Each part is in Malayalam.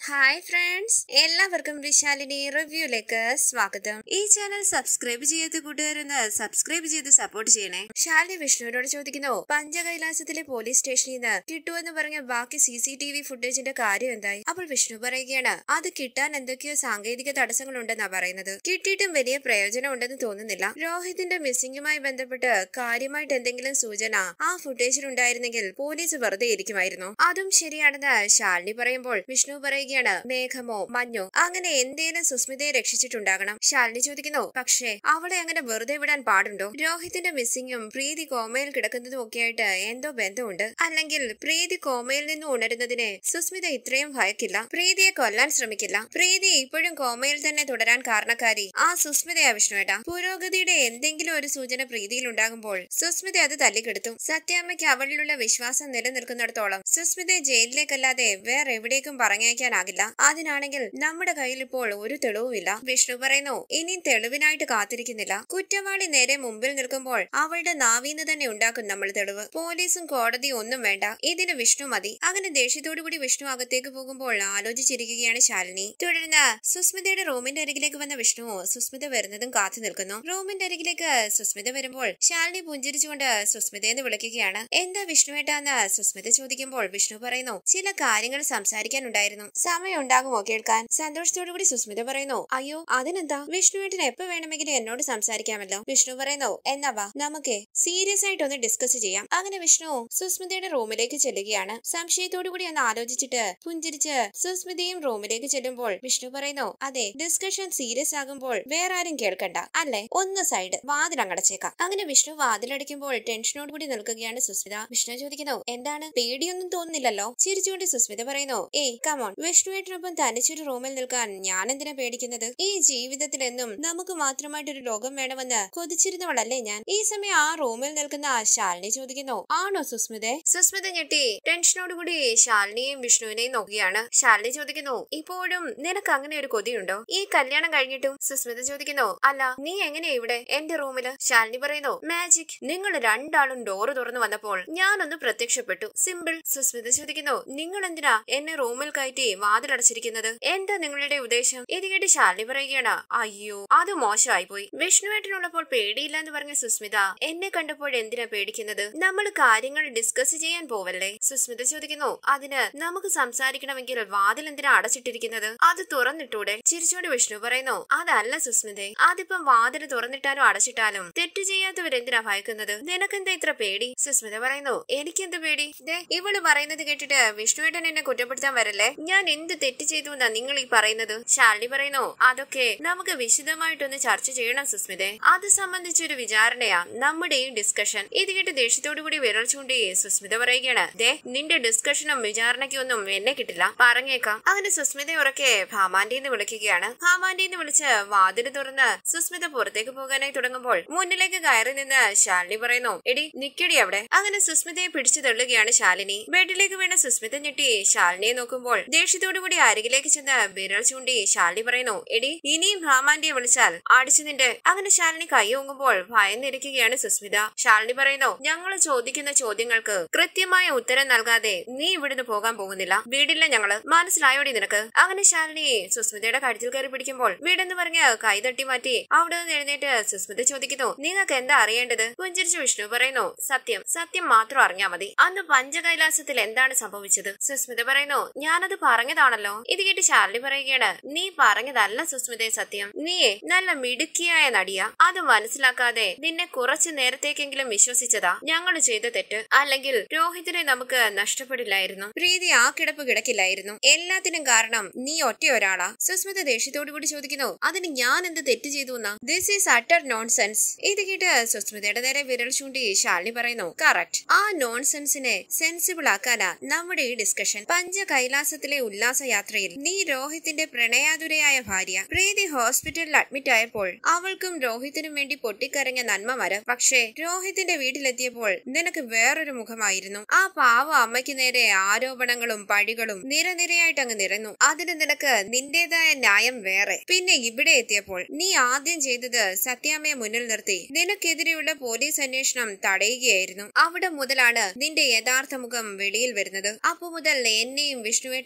ഹായ് ഫ്രണ്ട്സ് എല്ലാവർക്കും വിശാലിനി റിവ്യൂയിലേക്ക് സ്വാഗതം ഈ ചാനൽ സബ്സ്ക്രൈബ് ചെയ്യാത്ത കൂട്ടുകാരൊന്ന് സബ്സ്ക്രൈബ് ചെയ്ത് സപ്പോർട്ട് ചെയ്യണേ ശാലിനി വിഷ്ണുവിനോട് ചോദിക്കുന്നു പഞ്ചകൈലാസത്തിലെ പോലീസ് സ്റ്റേഷനിൽ നിന്ന് കിട്ടുമെന്ന് പറഞ്ഞ ബാക്കി സി സി ടി വി ഫുട്ടേജിന്റെ കാര്യം എന്തായി അപ്പോൾ വിഷ്ണു പറയുകയാണ് അത് കിട്ടാൻ എന്തൊക്കെയോ സാങ്കേതിക തടസ്സങ്ങളുണ്ടെന്നാ പറയുന്നത് കിട്ടിയിട്ടും വലിയ പ്രയോജനം ഉണ്ടെന്ന് തോന്നുന്നില്ല രോഹിതിന്റെ മിസ്സിംഗുമായി ബന്ധപ്പെട്ട് കാര്യമായിട്ട് എന്തെങ്കിലും സൂചന ആ ഫുട്ടേജിൽ ഉണ്ടായിരുന്നെങ്കിൽ പോലീസ് വെറുതെ ഇരിക്കുമായിരുന്നു അതും ശരിയാണെന്ന് ശാലിനി പറയുമ്പോൾ വിഷ്ണു പറയുകയാണ് മേഘമോ മഞ്ഞോ അങ്ങനെ എന്തേലും സുസ്മിതയെ രക്ഷിച്ചിട്ടുണ്ടാകണം ശാലിനി ചോദിക്കുന്നു പക്ഷേ അവളെ അങ്ങനെ വെറുതെ വിടാൻ പാടുണ്ടോ രോഹിത്തിന്റെ മിസ്സിങ്ങും പ്രീതി കോമയിൽ കിടക്കുന്നതും ഒക്കെയായിട്ട് എന്തോ ബന്ധമുണ്ട് അല്ലെങ്കിൽ പ്രീതി കോമയിൽ നിന്ന് ഉണരുന്നതിനെ സുസ്മിത ഇത്രയും ഭയക്കില്ല പ്രീതിയെ കൊല്ലാൻ ശ്രമിക്കില്ല പ്രീതി ഇപ്പോഴും കോമയിൽ തന്നെ തുടരാൻ കാരണക്കാരി ആ സുസ്മിതയാ വിഷ്ണുവേട്ട പുരോഗതിയുടെ എന്തെങ്കിലും ഒരു സൂചന പ്രീതിയിൽ ഉണ്ടാകുമ്പോൾ സുസ്മിത അത് തല്ലിക്കെടുത്തു സത്യാമ്മയ്ക്ക് അവളിലുള്ള വിശ്വാസം നിലനിൽക്കുന്നിടത്തോളം സുസ്മിതയെ ജയിലിലേക്കല്ലാതെ വേറെ എവിടേക്കും പറഞ്ഞയക്കാനാകില്ല അതിനാണെങ്കിൽ നമ്മുടെ കയ്യിൽ ഇപ്പോൾ ഒരു തെളിവുമില്ല വിഷ്ണു പറയുന്നു ഇനി തെളിവിനായിട്ട് കാത്തിരിക്കുന്നില്ല കുറ്റവാളി നേരെ മുമ്പിൽ നിൽക്കുമ്പോൾ അവളുടെ നാവീന്ന് തന്നെ ഉണ്ടാക്കും നമ്മൾ തെളിവ് പോലീസും കോടതിയും ഒന്നും വേണ്ട ഇതിന് വിഷ്ണു മതി അങ്ങനെ ദേഷ്യത്തോടു കൂടി വിഷ്ണു അകത്തേക്ക് പോകുമ്പോൾ ആലോചിച്ചിരിക്കുകയാണ് ശാലിനി തുടർന്ന് സുസ്മിതയുടെ റൂമിന്റെ അരികിലേക്ക് വന്ന വിഷ്ണു സുസ്മിത വരുന്നതും കാത്തു നിൽക്കുന്നു റൂമിന്റെ അരികിലേക്ക് സുസ്മിത വരുമ്പോൾ ശാലിനി പുഞ്ചിരിച്ചുകൊണ്ട് സുസ്മിതയെ എന്ന് വിളിക്കുകയാണ് എന്താ വിഷ്ണുവേട്ടാന്ന് സുസ്മിത ചോദിക്കുമ്പോൾ വിഷ്ണു പറയുന്നു ചില കാര്യങ്ങൾ സംസാരിക്കാനുണ്ടായിരുന്നു സമയം ഉണ്ടാകുമോ കേൾക്കാൻ സന്തോഷത്തോടു കൂടി സുസ്മിത പറയുന്നു അയ്യോ അതിനെന്താ വിഷ്ണുവേട്ടൻ എപ്പോ വേണമെങ്കിലും എന്നോട് സംസാരിക്കാമല്ലോ വിഷ്ണു പറയുന്നു എന്നാ വാ നമുക്ക് സീരിയസ് ആയിട്ട് ഒന്ന് ഡിസ്കസ് ചെയ്യാം അങ്ങനെ വിഷ്ണു സുസ്മിതയുടെ റൂമിലേക്ക് ചെല്ലുകയാണ് സംശയത്തോടു കൂടി ഒന്ന് ആലോചിച്ചിട്ട് പുഞ്ചിരിച്ച് സുസ്മിതയും റൂമിലേക്ക് ചെല്ലുമ്പോൾ വിഷ്ണു പറയുന്നു അതെ ഡിസ്കഷൻ സീരിയസ് ആകുമ്പോൾ വേറെ ആരും കേൾക്കണ്ട അല്ലേ ഒന്ന് സൈഡ് വാതിൽ അങ്ങടച്ചേക്കാം അങ്ങനെ വിഷ്ണു വാതിലടയ്ക്കുമ്പോൾ ടെൻഷനോട് കൂടി നിൽക്കുകയാണ് സുസ്മിത വിഷ്ണു ചോദിക്കുന്നു എന്താണ് പേടിയൊന്നും തോന്നുന്നില്ലല്ലോ ചിരിച്ചുകൊണ്ട് സുസ്മിത പറയുന്നു ഏയ് കമോൺ വിഷ്ണുവേട്ടനൊപ്പം തനിച്ചൊരു റൂമിൽ നിൽക്കാൻ ഞാൻ എന്തിനാ പേടിക്കുന്നത് ഈ ജീവിതത്തിൽ എന്നും നമുക്ക് മാത്രമായിട്ടൊരു ലോകം വേണമെന്ന് കൊതിച്ചിരുന്നവളല്ലേ ഞാൻ ഈ സമയം ആ റൂമിൽ നിൽക്കുന്ന ശാലിനി ചോദിക്കുന്നു ആണോ സുസ്മിതെ സുസ്മിത ഞെട്ടി ടെൻഷനോടുകൂടി ശാലിനിയെയും വിഷ്ണുവിനെയും നോക്കുകയാണ് ശാലിനി ചോദിക്കുന്നു ഇപ്പോഴും നിനക്ക് അങ്ങനെ ഒരു കൊതിയുണ്ടോ ഈ കല്യാണം കഴിഞ്ഞിട്ടും സുസ്മിത ചോദിക്കുന്നു അല്ല നീ എങ്ങനെയാ ഇവിടെ എന്റെ റൂമില് ശാലിനി പറയുന്നു മാജിക് നിങ്ങൾ രണ്ടാളും ഡോറ് തുറന്നു വന്നപ്പോൾ ഞാനൊന്ന് പ്രത്യക്ഷപ്പെട്ടു സിമ്പിൾ സുസ്മിത ചോദിക്കുന്നു നിങ്ങൾ എന്തിനാ എന്നെ റൂമിൽ കയറ്റി വാതിലടച്ചിരിക്കുന്നത് എന്താ നിങ്ങളുടെ ഉദ്ദേശം ഇത് കേട്ട് ശാലിനി പറയുകയാണ് അയ്യോ അത് മോശമായി പോയി വിഷ്ണുവേട്ടനുള്ളപ്പോൾ പേടിയില്ല എന്ന് പറഞ്ഞ സുസ്മിത എന്നെ കണ്ടപ്പോൾ എന്തിനാ പേടിക്കുന്നത് നമ്മൾ കാര്യങ്ങൾ ഡിസ്കസ് ചെയ്യാൻ പോവല്ലേ സുസ്മിത ചോദിക്കുന്നു അതിന് നമുക്ക് സംസാരിക്കണമെങ്കിൽ വാതിൽ എന്തിനാ അടച്ചിട്ടിരിക്കുന്നത് അത് തുറന്നിട്ടൂടെ ചിരിച്ചോണ്ട് വിഷ്ണു പറയുന്നു അതല്ല സുസ്മിതെ അതിപ്പം വാതിൽ തുറന്നിട്ടാലും അടച്ചിട്ടാലും തെറ്റ് ചെയ്യാത്തവരെന്തിനാ ഭയക്കുന്നത് നിനക്കെന്താ ഇത്ര പേടി സുസ്മിത പറയുന്നു എനിക്കെന്ത് പേടി ദേ ഇവള് പറയുന്നത് കേട്ടിട്ട് വിഷ്ണുവേട്ടൻ എന്നെ കുറ്റപ്പെടുത്താൻ വരല്ലേ ഞാൻ എന്ത് തെറ്റ് ചെയ്തു എന്നാ നിങ്ങൾ ഈ പറയുന്നത് ശാലിനി പറയുന്നു അതൊക്കെ നമുക്ക് വിശദമായിട്ടൊന്ന് ചർച്ച ചെയ്യണം സുസ്മിതെ അത് സംബന്ധിച്ചൊരു വിചാരണയാ നമ്മുടെ ഈ ഡിസ്കഷൻ ഇത് കേട്ട് ദേഷ്യത്തോടു കൂടി വിരൽ ചൂണ്ടി സുസ്മിത പറയുകയാണ് ദേ നിന്റെ ഡിസ്കഷനും വിചാരണയ്ക്കൊന്നും എന്നെ കിട്ടില്ല പറഞ്ഞേക്കാം അങ്ങനെ സുസ്മിത ഉറക്കെ ഭാമാന്റിന്ന് വിളിക്കുകയാണ് ഭാമാന്റിന്ന് വിളിച്ച് വാതില് തുറന്ന് സുസ്മിത പുറത്തേക്ക് പോകാനായി തുടങ്ങുമ്പോൾ മുന്നിലേക്ക് കയറി നിന്ന് ശാലിനി പറയുന്നു എടി നിക്കടി അവിടെ അങ്ങനെ സുസ്മിതയെ പിടിച്ചു തള്ളുകയാണ് ശാലിനി ബെഡിലേക്ക് വീണ സുസ്മിത ഞെട്ടി ശാലിനിയെ നോക്കുമ്പോൾ ദേഷ്യത്തോടു കൂടി അരികിലേക്ക് ചെന്ന് വിരൽ ചൂണ്ടി ശാലിനി പറയുന്നു എടി ഇനിയും ഭാമാന്റിയെ വിളിച്ചാൽ അടിച്ചു നിന്റെ അങ്ങനെ ശാലിനി കൈ ഓങ്ങുമ്പോൾ ഭയന്നിരിക്കുകയാണ് സുസ്മിത ശാലിനി പറയുന്നു ഞങ്ങൾ ചോദിക്കുന്ന ചോദ്യങ്ങൾക്ക് കൃത്യമായ ഉത്തരം നൽകാതെ നീ ഇവിടുന്ന് പോകാൻ പോകുന്നില്ല വീടില്ല ഞങ്ങള് മനസ്സിലായോടി നിനക്ക് അങ്ങനെ ശാലിനി സുസ്മിതയുടെ കഴുത്തിൽ കയറി പിടിക്കുമ്പോൾ വീടെന്ന് പറഞ്ഞ് കൈ തട്ടി മാറ്റി അവിടെ നിന്ന് എഴുന്നേറ്റ് സുസ്മിത ചോദിക്കുന്നു നിങ്ങൾക്ക് എന്താ അറിയേണ്ടത് പുഞ്ചിരിച്ച് വിഷ്ണു പറയുന്നു സത്യം സത്യം മാത്രം അറിഞ്ഞാ മതി അന്ന് പഞ്ചകൈലാസത്തിൽ എന്താണ് സംഭവിച്ചത് സുസ്മിത പറയുന്നു ഞാനത് പറഞ്ഞതാണല്ലോ ഇത് കേട്ട് ശാലിനി പറയുകയാണ് നീ പറഞ്ഞതല്ല സുസ്മിതയെ സത്യം നീയെ നല്ല മിടുക്കിയായ നടിയ അത് മനസ്സിലാക്കാതെ നിന്നെ കുറച്ചു നേരത്തേക്കെങ്കിലും വിശ്വസിച്ചതാ ഞങ്ങൾ ചെയ്ത തെറ്റ് അല്ലെങ്കിൽ രോഹിതിനെ നമുക്ക് നഷ്ടപ്പെടില്ലായിരുന്നു പ്രീതി ആ കിടപ്പ് കിടക്കില്ലായിരുന്നു എല്ലാത്തിനും കാരണം നീ ഒറ്റ ഒരാളാ സുസ്മിത ദേഷ്യത്തോടു കൂടി ചോദിക്കുന്നു അതിന് ഞാൻ എന്ത് തെറ്റ് ചെയ്തു എന്നാ ദിസ് ഈസ് അട്ടർ നോൺസെൻസ് ഇത് കേട്ട് സുസ്മിതയുടെ നേരെ വിരൽ ചൂണ്ടി ശാലിനി പറയുന്നു കറക്റ്റ് ആ നോൺസെൻസിനെ സെൻസിബിൾ ആക്കാനാ നമ്മുടെ ഈ ഡിസ്കഷൻ പഞ്ച കൈലാസത്തിലെ ഉല്ലാസ യാത്രയിൽ നീ രോഹിത്തിന്റെ പ്രണയാതുരയായ ഭാര്യ പ്രീതി ഹോസ്പിറ്റലിൽ അഡ്മിറ്റ് ആയപ്പോൾ അവൾക്കും രോഹിത്തിനും വേണ്ടി പൊട്ടിക്കരഞ്ഞ നന്മ മരം പക്ഷേ രോഹിത്തിന്റെ വീട്ടിലെത്തിയപ്പോൾ നിനക്ക് വേറൊരു മുഖമായിരുന്നു ആ പാവ അമ്മയ്ക്ക് നേരെ ആരോപണങ്ങളും പഴികളും നിരനിരയായിട്ട് അങ്ങ് നിരന്നു അതിന് നിനക്ക് നിന്റേതായ ന്യായം വേറെ പിന്നെ ഇവിടെ എത്തിയപ്പോൾ നീ ആദ്യം ചെയ്തത് സത്യാമ്മയെ മുന്നിൽ നിർത്തി നിനക്കെതിരെയുള്ള പോലീസ് അന്വേഷണം തടയുകയായിരുന്നു അവിടെ മുതലാണ് നിന്റെ യഥാർത്ഥ മുഖം വെളിയിൽ വരുന്നത് അപ്പൊ മുതൽ എന്നെയും വിഷ്ണുവേട്ടനെയും പ്രീതി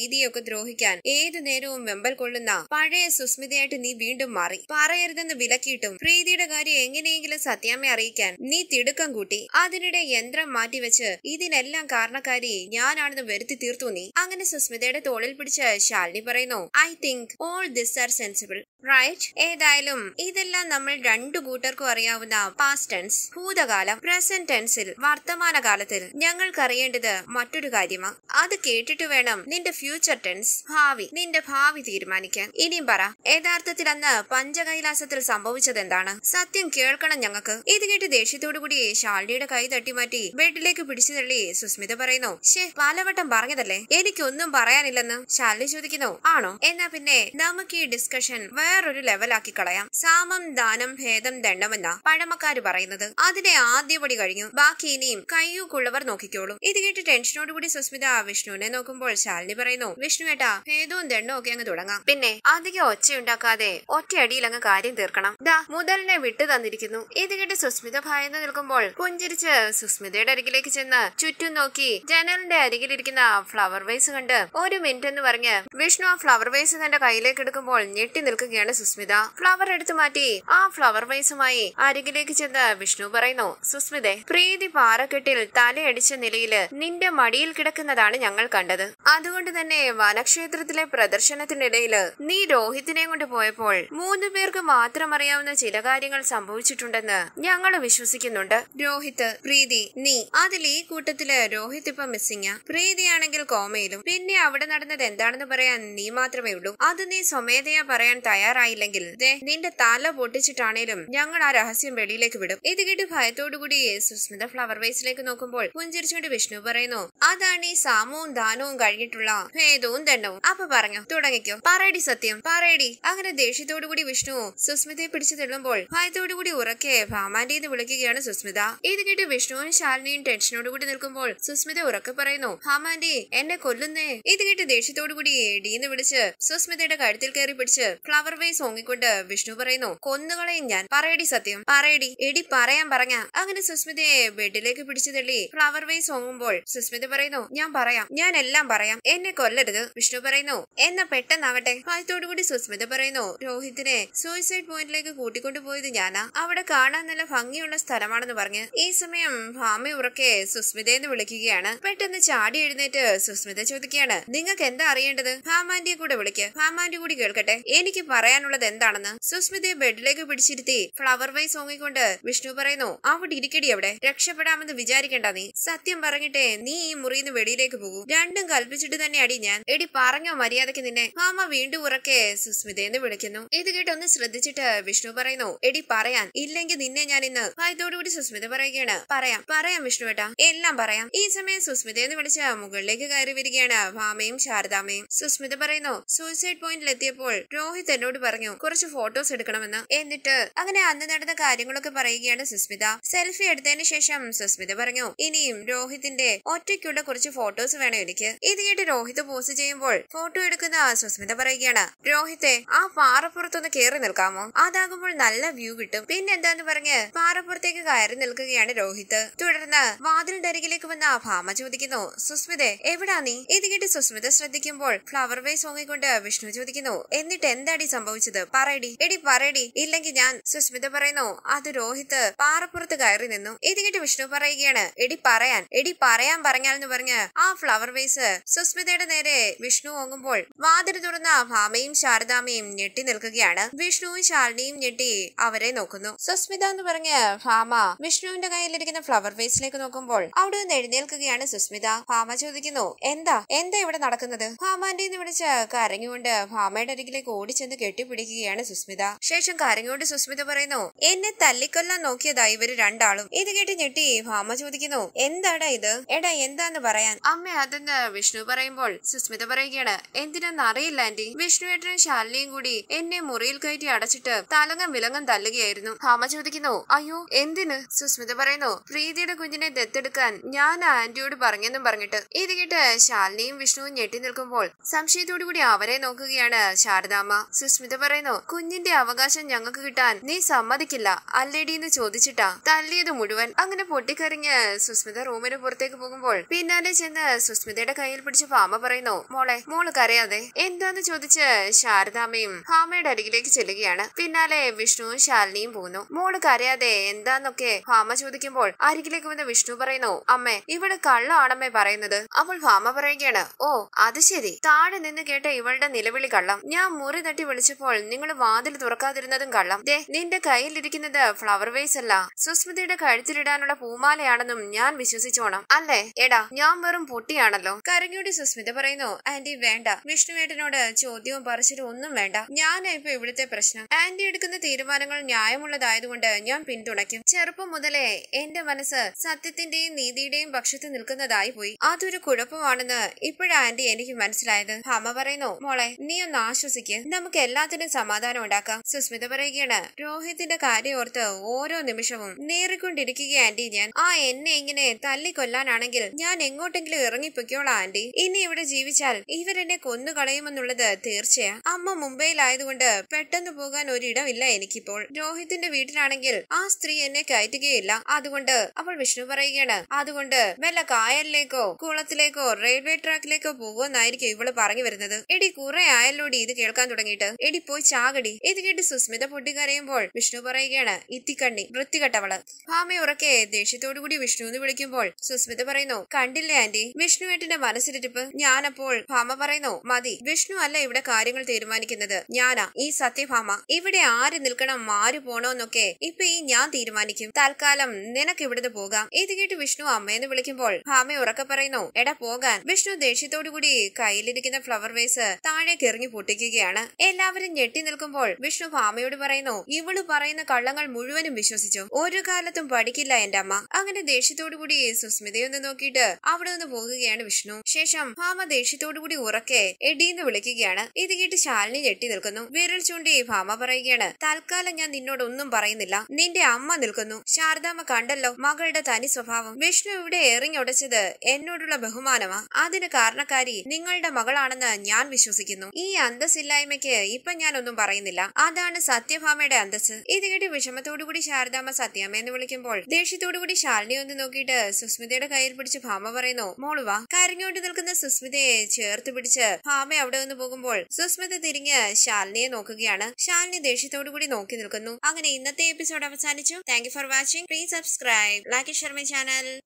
പ്രീതിയൊക്കെ ദ്രോഹിക്കാൻ ഏതു നേരവും വെമ്പൽ കൊള്ളുന്ന പഴയ സുസ്മിതയായിട്ട് നീ വീണ്ടും മാറി പറയരുതെന്ന് വിലക്കിയിട്ടും പ്രീതിയുടെ കാര്യം എങ്ങനെയെങ്കിലും സത്യാമ്മയെ അറിയിക്കാൻ നീ തിടുക്കം കൂട്ടി അതിനിടെ യന്ത്രം മാറ്റിവെച്ച് ഇതിനെല്ലാം കാരണക്കാരി ഞാനാണെന്ന് വരുത്തി തീർത്തു നീ അങ്ങനെ സുസ്മിതയുടെ തോളിൽ പിടിച്ച് ശാലിനി പറയുന്നു I think all this are sensible right ഏതായാലും ഇതെല്ലാം നമ്മൾ രണ്ടു കൂട്ടർക്കും അറിയാവുന്ന പാസ്റ്റ് ടെൻസ് ഭൂതകാലം പ്രസന്റ് ടെൻസിൽ വർത്തമാന കാലത്തിൽ ഞങ്ങൾക്ക് അറിയേണ്ടത് മറ്റൊരു കാര്യമാണ് അത് കേട്ടിട്ട് വേണം നിന്റെ ഫ്യൂച്ചർ ടെൻസ് ഭാവി നിന്റെ ഭാവി തീരുമാനിക്കാൻ ഇനിയും പറ യഥാർത്ഥത്തിൽ അന്ന് പഞ്ചകൈലാസത്തിൽ സംഭവിച്ചത് എന്താണ് സത്യം കേൾക്കണം ഞങ്ങൾക്ക് ഇത് കേട്ട് ദേഷ്യത്തോടു കൂടി ശാലിനിയുടെ കൈ തട്ടിമാറ്റി ബെഡിലേക്ക് പിടിച്ചു തള്ളി സുസ്മിത പറയുന്നു ശേ പലവട്ടം പറഞ്ഞതല്ലേ എനിക്കൊന്നും പറയാനില്ലെന്ന് ശാലിനി ചോദിക്കുന്നു ആണോ എന്നാ പിന്നെ നമുക്ക് ഈ ഡിസ്കഷൻ വേറൊരു ലെവലാക്കി കളയാം സാമം ദാനം ഭേദം ദണ്ഡമെന്ന പഴമക്കാര് പറയുന്നത് അതിന്റെ ആദ്യപടി കഴിഞ്ഞു ബാക്കി ഇനിയും കയ്യൂക്കുള്ളവർ നോക്കിക്കോളൂ ഇത് കേട്ട് ടെൻഷനോടുകൂടി സുസ്മിത വിഷ്ണുവിനെ നോക്കുമ്പോൾ ശാലിനി പറയുന്നു വിഷ്ണു ഏട്ടാ ഭേദവും ദണ്ഡവും ഒക്കെ അങ്ങ് തുടങ്ങാം പിന്നെ അധികം ഒച്ചയുണ്ടാക്കാതെ ഒറ്റയടിയിൽ അങ്ങ് കാര്യം തീർക്കണം ദാ മുതലിനെ വിട്ടു തന്നിരിക്കുന്നു ഇത് കേട്ട് സുസ്മിത ഭയന്ന് നിൽക്കുമ്പോൾ പുഞ്ചിരിച്ച് സുസ്മിതയുടെ അരികിലേക്ക് ചെന്ന് ചുറ്റും നോക്കി ജനലിന്റെ അരികിലിരിക്കുന്ന ഫ്ലവർ വേസ് കണ്ട് ഒരു മിനിറ്റ് എന്ന് പറഞ്ഞ് വിഷ്ണു ആ ഫ്ലവർ വേസ് തന്റെ കയ്യിലേക്ക് എടുക്കുമ്പോൾ ഞെട്ടി നിൽക്കുകയാണ് സുസ്മിത ഫ്ലവർ എടുത്തു മാറ്റി ആ ഫ്ലവർ വേസുമായി അരികിലേക്ക് ചെന്ന് വിഷ്ണു പറയുന്നു സുസ്മിതെ പ്രീതി പാറക്കെട്ടിൽ തലയടിച്ച നിലയില് നിന്റെ മടിയിൽ കിടക്കുന്നതാണ് ഞങ്ങൾ കണ്ടത് അതുകൊണ്ട് തന്നെ വനക്ഷേത്രത്തിലെ പ്രദർശനത്തിനിടയില് നീ രോഹിത്തിനെ കൊണ്ട് പോയപ്പോൾ മൂന്ന് പേർക്ക് മാത്രം അറിയാവുന്ന ചില കാര്യങ്ങൾ സംഭവിച്ചിട്ടുണ്ടെന്ന് ഞങ്ങൾ വിശ്വസിക്കുന്നുണ്ട് രോഹിത് പ്രീതി നീ അതിൽ ഈ കൂട്ടത്തില് രോഹിത് ഇപ്പൊ മിസ്സിംഗ് പ്രീതിയാണെങ്കിൽ കോമയിലും പിന്നെ അവിടെ നടന്നത് എന്താണെന്ന് പറയാൻ നീ മാത്രമേ ഉള്ളൂ അത് നീ സ്വമേധയാ പറയാൻ തയ്യാറായില്ലെങ്കിൽ ദേ നിന്റെ തല പൊട്ടിച്ചിട്ടാണേലും ഞങ്ങൾ ആ രഹസ്യം വെളിയിലേക്ക് വിടും ഇത് കേട്ട് ഭയത്തോടുകൂടി സുസ്മിത ഫ്ലവർ വേസിലേക്ക് നോക്കുമ്പോൾ പുഞ്ചിരിച്ചുകൊണ്ട് വിഷ്ണു പറയുന്നു അതാണ് ഈ സാമവും ദാനവും കഴിഞ്ഞിട്ടുള്ള ഭേദവും ദണ്ഡവും അപ്പൊ പറഞ്ഞു തുടങ്ങിക്കോ പറയടി സത്യം പറയടി അങ്ങനെ ദേഷ്യത്തോടുകൂടി വിഷ്ണു സുസ്മിതയെ പിടിച്ചു തള്ളുമ്പോൾ ഭയത്തോടുകൂടി ഉറക്കെ ഭാമാന്റിന്ന് വിളിക്കുകയാണ് സുസ്മിത ഇത് കേട്ട് വിഷ്ണുവും ശാലിനിയും ടെൻഷനോടുകൂടി നിൽക്കുമ്പോൾ സുസ്മിത ഉറക്കെ പറയുന്നു ഭാമാന്റി എന്നെ കൊല്ലുന്നേ ഇത് കേട്ട് ദേഷ്യത്തോടുകൂടി എടീന്ന് വിളിച്ച് സുസ്മിതയുടെ കഴുത്തിൽ കയറി പിടിച്ച് ഫ്ലവർ വേസ് ഓങ്ങിക്കൊണ്ട് വിഷ്ണു പറയുന്നു കൊന്നുകളയും ഞാൻ പറയടി സത്യം പറയടി എടി പറയാൻ പറഞ്ഞ അങ്ങനെ സുസ്മിതയെ ബെഡിലേക്ക് പിടിച്ചു തള്ളി ഫ്ലവർ വേസ് ഓങ്ങുമ്പോൾ സുസ്മിത പറയുന്നു ഞാൻ പറയാം ഞാൻ എല്ലാം പറയാം എന്നെ കൊല്ലരുത് വിഷ്ണു പറയുന്നു എന്നാ പെട്ടെന്നാവട്ടെ ഭയത്തോടുകൂടി സുസ്മിത പറയുന്നു രോഹിത്തിനെ സൂയിസൈഡ് പോയിന്റിലേക്ക് കൂട്ടിക്കൊണ്ടു പോയത് ഞാനാ അവിടെ കാണാൻ നല്ല ഭംഗിയുള്ള സ്ഥലമാണെന്ന് പറഞ്ഞ് ഈ സമയം ഭാമ ഉറക്കെ സുസ്മിതയെന്ന് വിളിക്കുകയാണ് പെട്ടെന്ന് ചാടി എഴുന്നേറ്റ് സുസ്മിത ചോദിക്കുകയാണ് നിങ്ങൾക്ക് എന്താ അറിയേണ്ടത് ഭാമാന്റിയെ കൂടെ വിളിക്ക് ഭാമാന്റി കൂടി കേൾക്കട്ടെ എനിക്ക് പറയാനുള്ളത് എന്താണെന്ന് സുസ്മിതയെ ബെഡിലേക്ക് പിടിച്ചിരുത്തി ഫ്ലവർ വൈസ് ഓങ്ങിക്കൊണ്ട് വിഷ്ണു പറയുന്നു അവിടെ ഇരിക്കടി അവിടെ രക്ഷപ്പെടാമെന്ന് വിചാരിക്കണ്ട നീ സത്യം പറഞ്ഞിട്ടേ നീ ഈ മുറിന്ന് വെളിയിലേക്ക് പോകൂ രണ്ടും കൽപ്പിച്ചിട്ട് തന്നെ അടി ഞാൻ എടി പറഞ്ഞോ മര്യാദയ്ക്ക് നിന്നെ ഭാമ വീണ്ടും ഉറക്കെ സുസ്മിതയെന്ന് വിളിക്കുന്നു ഇത് കേട്ട് ഒന്ന് ശ്രദ്ധിച്ചിട്ട് വിഷ്ണു പറയുന്നു എടി പറയാൻ ഇല്ലെങ്കിൽ നിന്നെ ഞാൻ ഇന്ന് ഭയത്തോടുകൂടി സുസ്മിത പറയുകയാണ് പറയാം പറയാം വിഷ്ണു ഏട്ടാ എല്ലാം പറയാം ഈ സമയം സുസ്മിതയെന്ന് വിളിച്ച മുകളിലേക്ക് കയറി വരികയാണ് ഭാമയും ശാരദാമയും സുസ്മിത പറയുന്നു സൂയിസൈഡ് പോയിന്റിൽ എത്തിയപ്പോൾ രോഹിത് എന്നോട് പറഞ്ഞു കുറച്ച് ഫോട്ടോസ് എടുക്കണമെന്ന് എന്നിട്ട് അങ്ങനെ അന്ന് നടന്ന കാര്യങ്ങളൊക്കെ പറയുകയാണ് സുസ്മിത സെൽഫി എടുത്തതിന് ശേഷം സുസ്മിത പറഞ്ഞു ഇനിയും രോഹിത്തിന്റെ ഒറ്റയ്ക്കുള്ള കുറച്ച് ഫോട്ടോസ് വേണം എനിക്ക് ഇത് കേട്ട് രോഹിത് പോസ്റ്റ് ചെയ്യുമ്പോൾ ഫോട്ടോ എടുക്കുന്ന സുസ്മിത പറയുകയാണ് രോഹിത്തെ ആ പാറപ്പുറത്തൊന്ന് കയറി നിൽക്കാമോ അതാകുമ്പോൾ നല്ല വ്യൂ കിട്ടും പിന്നെന്താന്ന് പറഞ്ഞ് പാറപ്പുറത്തേക്ക് കയറി നിൽക്കുകയാണ് രോഹിത് തുടർന്ന് വാതിലിന്റെ അരികിലേക്ക് വന്ന ഭാമ ചോദിക്കുന്നു സുസ്മിതെ എവിടാ നീ ഇത് കേട്ട് സുസ്മിത ശ്രദ്ധിക്കുമ്പോൾ ഫ്ലവർ വേസ് ഓങ്ങിക്കൊണ്ട് വിഷ്ണു ചോദിക്കുന്നു എന്നിട്ട് എന്താടി സംഭവിച്ചത് പറയടി എടി പറയടി ഇല്ലെങ്കിൽ ഞാൻ സുസ്മിത പറയുന്നു അത് രോഹിത് പാറപ്പുറത്ത് കയറി നിന്നു ഇത് കേട്ട് വിഷ്ണു പറയുകയാണ് എടി പറയാൻ എടി പറയാൻ പറഞ്ഞാലെന്ന് പറഞ്ഞ് ആ ഫ്ലവർ വേസ് സുസ്മിതയുടെ നേരെ വിഷ്ണു ഓങ്ങുമ്പോൾ വാതിൽ തുറന്ന ഭാമയും ശാരദാമയും ഞെട്ടി നിൽക്കുകയാണ് വിഷ്ണുവും ശാലിനിയും ഞെട്ടി അവരെ നോക്കുന്നു സുസ്മിത എന്ന് പറഞ്ഞ് ഭാമ വിഷ്ണുവിന്റെ കയ്യിലിരിക്കുന്ന ഫ്ലവർ വേസിലേക്ക് നോക്കുമ്പോൾ അവിടെ നിന്ന് എഴുന്നേൽക്കുകയാണ് സുസ്മിത ഭാമ ചോദിക്കുന്നു എന്താ എന്താ ഇവിടെ നടക്കുന്നത് ഭാമാന്റെ എന്ന് വിളിച്ച് കരഞ്ഞുകൊണ്ട് ഭാമയുടെ അരികിലേക്ക് ഓടിച്ചെന്ന് കെട്ടിപ്പിടിക്കുകയാണ് സുസ്മിത ശേഷം കരഞ്ഞുകൊണ്ട് സുസ്മിത പറയുന്നു എന്നെ തല്ലിക്കൊല്ലാൻ നോക്കിയതാ ഇവര് രണ്ടാളും ഇത് കേട്ട് ഞെട്ടി ഭാമ ചോദിക്കുന്നു എന്താടാ ഇത് എടാ എന്താന്ന് പറയാൻ അമ്മ അതെന്ന് വിഷ്ണു പറയുമ്പോൾ സുസ്മിത പറയുകയാണ് എന്തിനാന്ന് അറിയില്ല ആന്റി വിഷ്ണുവേട്ടനും ശാലിനിയും കൂടി എന്നെ മുറിയിൽ കയറ്റി അടച്ചിട്ട് തലങ്ങം വിലങ്ങം തല്ലുകയായിരുന്നു ഭാമ ചോദിക്കുന്നു അയ്യോ എന്തിന് സുസ്മിത പറയുന്നു പ്രീതിയുടെ കുഞ്ഞിനെ ദത്തെടുക്കാൻ ഞാൻ ആന്റിയോട് പറഞ്ഞെന്നും പറഞ്ഞിട്ട് ഇത് കേട്ട് ശാലിനിയും വിഷ്ണുവും ഞെട്ടി നിൽക്കുമ്പോൾ സംശയത്തോടു കൂടി അവരെ നോക്കുകയാണ് ശാരദാമ്മ സുസ്മിത പറയുന്നു കുഞ്ഞിന്റെ അവകാശം ഞങ്ങൾക്ക് കിട്ടാൻ നീ സമ്മതിക്കില്ല അല്ലേടി എന്ന് ചോദിച്ചിട്ടാ തല്ലിയത് മുഴുവൻ അങ്ങനെ പൊട്ടിക്കറിഞ്ഞ് സുസ്മിത റൂമിന് പുറത്തേക്ക് പോകുമ്പോൾ പിന്നാലെ ചെന്ന് സുസ്മിതയുടെ കയ്യിൽ പിടിച്ച് ഭാമ പറയുന്നു പറയുന്നു മോളെ മോള് കരയാതെ എന്താന്ന് ചോദിച്ച് ശാരദാമ്മയും ഭാമയുടെ അരികിലേക്ക് ചെല്ലുകയാണ് പിന്നാലെ വിഷ്ണുവും ശാലിനിയും പോകുന്നു മോള് കരയാതെ എന്താന്നൊക്കെ ഭാമ ചോദിക്കുമ്പോൾ അരികിലേക്ക് വന്ന വിഷ്ണു പറയുന്നു അമ്മേ ഇവിടെ കള്ളാണമ്മേ പറയുന്നത് അപ്പോൾ ഭാമ പറയുകയാണ് ഓ അത് ശരി താഴെ നിന്ന് കേട്ട ഇവളുടെ നിലവിളി കള്ളം ഞാൻ മുറി തട്ടി വിളിച്ചപ്പോൾ നിങ്ങൾ വാതിൽ തുറക്കാതിരുന്നതും കള്ളം ദേ നിന്റെ കയ്യിലിരിക്കുന്നത് ഫ്ലവർ വേസ് അല്ല സുസ്മിതയുടെ കഴുത്തിലിടാനുള്ള പൂമാലയാണെന്നും ഞാൻ വിശ്വസിച്ചോണം അല്ലേ എടാ ഞാൻ വെറും പൊട്ടിയാണല്ലോ കരഞ്ഞൂടി സുസ്മിത പറയുന്നു ആന്റി വേണ്ട വിഷ്ണുവേട്ടനോട് ചോദ്യവും പറച്ചിലും ഒന്നും വേണ്ട ഞാനാ ഇപ്പൊ ഇവിടുത്തെ പ്രശ്നം ആന്റി എടുക്കുന്ന തീരുമാനങ്ങൾ ന്യായമുള്ളതായതുകൊണ്ട് ഞാൻ പിന്തുണയ്ക്കും ചെറുപ്പം മുതലേ എന്റെ മനസ്സ് സത്യത്തിന്റെയും നീതിയുടെയും പക്ഷത്ത് നിൽക്കുന്നതായി പോയി അതൊരു കുഴപ്പമാണെന്ന് ഇപ്പോഴാ ആന്റി എനിക്ക് മനസ്സിലായത് ഭാമ പറയുന്നു മോളെ നീ ഒന്ന് ആശ്വസിക്ക് നമുക്ക് എല്ലാത്തിനും സമാധാനം ഉണ്ടാക്കാം സുസ്മിത പറയുകയാണ് രോഹിത്തിന്റെ കാര്യം ഓർത്ത് ഓരോ നിമിഷവും നേറിക്കൊണ്ടിരിക്കുക ആന്റി ഞാൻ ആ എന്നെ ഇങ്ങനെ തല്ലിക്കൊല്ലാനാണെങ്കിൽ ഞാൻ എങ്ങോട്ടെങ്കിലും ഇറങ്ങിപ്പൊയ്ക്കോളാം ആന്റി ഇനി ഇവിടെ ജീവിച്ചാൽ ഇവരെന്നെ കൊന്നുകളയുമെന്നുള്ളത് തീർച്ചയാ അമ്മ മുംബൈയിലായതുകൊണ്ട് പെട്ടെന്ന് പോകാൻ ഒരിടമില്ല എനിക്കിപ്പോൾ രോഹിത്തിന്റെ വീട്ടിലാണെങ്കിൽ ആ സ്ത്രീ എന്നെ കയറ്റുകയില്ല അതുകൊണ്ട് അവൾ വിഷ്ണു പറയുകയാണ് അതുകൊണ്ട് വല്ല കായലിലേക്കോ കുളത്തിലേക്കോ റെയിൽവേ ട്രാക്കിലേക്കോ പോകുമെന്നായിരിക്കും ഇവള് പറഞ്ഞു വരുന്നത് എടി കുറെ ആയല്ലോടി ഇത് കേൾക്കാൻ തുടങ്ങിയിട്ട് എടി പോയി ചാകടി ഇത് കേട്ട് സുസ്മിത പൊട്ടിക്കരയുമ്പോൾ വിഷ്ണു പറയുകയാണ് ഇത്തിക്കണ്ണി വൃത്തികെട്ടവള് ഭാമ ഉറക്കെ ദേഷ്യത്തോടു കൂടി വിഷ്ണു എന്ന് വിളിക്കുമ്പോൾ സുസ്മിത പറയുന്നു കണ്ടില്ലേ ആന്റി വിഷ്ണുവേട്ടന്റെ മനസ്സിലിരിപ്പ് ഞാനപ്പോൾ ഭാമ പറയുന്നു മതി വിഷ്ണു അല്ല ഇവിടെ കാര്യങ്ങൾ തീരുമാനിക്കുന്നത് ഞാനാ ഈ സത്യഭാമ ഇവിടെ ആര് നിൽക്കണം ആര് പോണോന്നൊക്കെ ഇപ്പൊ ഈ ഞാൻ തീരുമാനിക്കും തൽക്കാലം നിനക്ക് ഇവിടുന്ന് പോകാം ഇത് കേട്ട് വിഷ്ണു അമ്മയെന്ന് വിളിക്കുമ്പോൾ ഭാമ ഉറക്കെ പറയുന്നു എടാ പോകാൻ വിഷ്ണു ദേഷ്യത്തോടു കൂടി കയ്യിലിരിക്കുന്ന ഫ്ലവർ വേസ് താഴേക്ക് എറിഞ്ഞു പൊട്ടിക്കുകയാണ് എല്ലാവരും ഞെട്ടി നിൽക്കുമ്പോൾ വിഷ്ണു ഭാമയോട് പറയുന്നു ഇവള് പറയുന്ന കള്ളങ്ങൾ മുഴുവനും വിശ്വസിച്ചു ഒരു കാലത്തും പഠിക്കില്ല എന്റെ അമ്മ അങ്ങനെ ദേഷ്യത്തോടു കൂടി സുസ്മിതയൊന്ന് നോക്കിയിട്ട് അവിടെ നിന്ന് പോകുകയാണ് വിഷ്ണു ശേഷം ഭാമ ദേഷ്യത്തോടു കൂടി ഉറക്കെ എടീന്ന് വിളിക്കുകയാണ് ഇത് കേട്ട് ശാലിനി ഞെട്ടി നിൽക്കുന്നു വിരൽ ചൂണ്ടി ഭാമ പറയുകയാണ് തൽക്കാലം ഞാൻ നിന്നോട് ഒന്നും പറയുന്നില്ല നിന്റെ അമ്മ നിൽക്കുന്നു ശാരദാമ്മ കണ്ടല്ലോ മകളുടെ തനി സ്വഭാവം വിഷ്ണു ഇവിടെ എറിഞ്ഞൊടച്ചത് എന്നോടുള്ള ബഹുമാനമാ അതിന് കാരണക്കാരി നിങ്ങളുടെ മകളാണെന്ന് ഞാൻ വിശ്വസിക്കുന്നു ഈ അന്തസ്സില്ലായ്മയ്ക്ക് ഇപ്പൊ ഞാൻ ഒന്നും പറയുന്നില്ല അതാണ് സത്യഭാമയുടെ അന്തസ് ഇത് കേട്ട് വിഷമത്തോടുകൂടി ശാരദാമ്മ സത്യാമ്മ എന്ന് വിളിക്കുമ്പോൾ ദേഷ്യത്തോടുകൂടി ശാലിനി ഒന്ന് നോക്കിയിട്ട് സുസ്മിതയുടെ കയ്യിൽ പിടിച്ച് ഭാമ പറയുന്നു മോളുവാ കരഞ്ഞോണ്ട് നിൽക്കുന്ന സുസ്മിതയെ ചേർത്ത് പിടിച്ച് ഭാമ അവിടെ നിന്ന് പോകുമ്പോൾ സുസ്മിത തിരിഞ്ഞ് ശാലിനിയെ നോക്കുകയാണ് ശാലിനി ദേഷ്യത്തോടു കൂടി നോക്കി നിൽക്കുന്നു അങ്ങനെ ഇന്നത്തെ എപ്പിസോഡ് അവസാനിച്ചു thank you for watching please subscribe like Sharmi channel